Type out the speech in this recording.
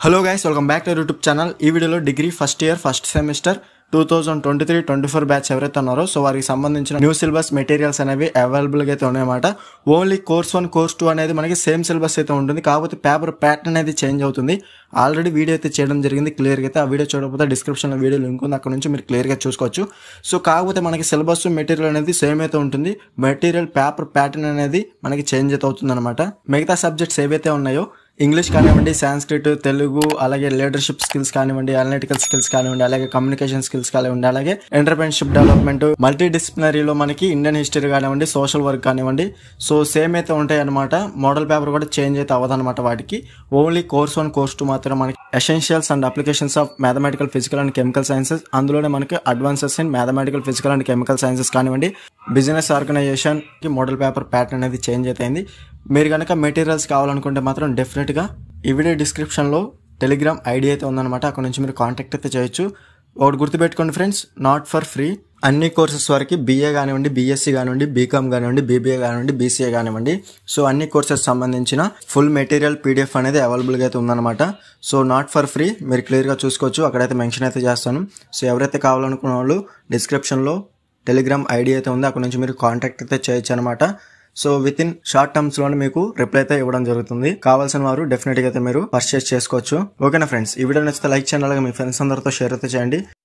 hello guys welcome back to YouTube channel ఈ వీడియోలో degree first year first semester two thousand twenty three twenty four batch ఎవరైతే ఉన్నారో so వారికి సంబంధించిన new syllabus materials అనేవి అవైలబుల్గా అయితే ఉన్నాయన్నమాట only course one course two అనేది మనకి సేమ్ సిలబస్ అయితే ఉంటుంది కాకపోతే పేపర్ ప్యాటర్న్ అనేది చేంజ్ అవుతుంది ఆల్రెడీ వీడియో అయితే చేయడం జరిగింది క్లియర్గా అయితే ఆ వీడియో చూడకపోతే డిస్క్రిప్షన్లో వీడియో లింక్ ఉంది అక్కడ నుంచి మీరు క్లియర్గా చూసుకోవచ్చు సో కాకపోతే మనకి సిలబస్ మెటీరియల్ అనేది సేమ్ అయితే ఉంటుంది మెటీరియల్ పేపర్ ప్యాటర్న్ అనేది మనకి చేంజ్ అయితే అవుతుంది అనమాట మిగతా సబ్జెక్ట్స్ ఏవైతే ఉన్నాయో ఇంగ్లీష్ కానివ్వండి సాంస్క్రిట్ తెలుగు అలాగే లీడర్షిప్ స్కిల్స్ కానివ్వండి అనలిటికల్ స్కిల్స్ కానివ్వండి అలాగే కమ్యూనికేషన్ స్కిల్స్ కానివ్వండి అలాగే ఎంటర్ప్రెన్షిప్ డెవలప్మెంట్ మల్టీ డిసిప్లినరీలో మనకి ఇండియన్ హిస్టరీ కానివ్వండి సోషల్ వర్క్ కానివ్వండి సో సేమ్ అయితే ఉంటాయి అనమాట మోడల్ పేపర్ కూడా చేంజ్ అయితే అవ్వదన్నమాట వాటికి only course one course two మాత్రం మనకి essentials and applications of mathematical physical and chemical sciences అందులోనే మనకి advances in mathematical physical and chemical sciences కానివ్వండి బిజినెస్ ఆర్గనైజేషన్ కి మోడల్ పేపర్ ప్యాటర్న్ అనేది చేంజ్ అయితే మీరు కనుక మెటీరియల్స్ కావాలనుకుంటే మాత్రం డెఫినెట్గా ఈ వీడియో డిస్క్రిప్షన్లో టెలిగ్రామ్ ఐడి అయితే ఉందన్నమాట అక్కడ నుంచి మీరు కాంటాక్ట్ అయితే చేయొచ్చు ఒకటి గుర్తుపెట్టుకోండి ఫ్రెండ్స్ నాట్ ఫర్ ఫ్రీ అన్ని కోర్సెస్ వరకు బీఏ కానివ్వండి బీఎస్సీ కానివ్వండి బీకామ్ కానివ్వండి బీబీఏ కానివ్వండి బీసీఏ కానివ్వండి సో అన్ని కోర్సెస్ సంబంధించిన ఫుల్ మెటీరియల్ పీడిఎఫ్ అనేది అవైలబుల్గా అయితే ఉందన్నమాట సో నాట్ ఫర్ ఫ్రీ మీరు క్లియర్గా చూసుకోవచ్చు అక్కడైతే మెన్షన్ అయితే చేస్తాను సో ఎవరైతే కావాలనుకున్న వాళ్ళు డిస్క్రిప్షన్లో టెలిగ్రామ్ ఐడి అయితే ఉంది అక్కడ నుంచి మీరు కాంటాక్ట్ అయితే చేయొచ్చు అనమాట so with in short terms లోనే మీకు రిప్లై అయితే ఇవ్వడం జరుగుతుంది కావాల్సిన వారు డెఫినెట్ గా అయితే మీరు పర్చేస్ చేసుకోవచ్చు ఓకేనా ఫ్రెండ్స్ ఈ వీడియో నచ్చితే లైక్ చేయండి అలాగే మీ ఫ్రెండ్స్ అందరితో షేర్ అయితే చేయండి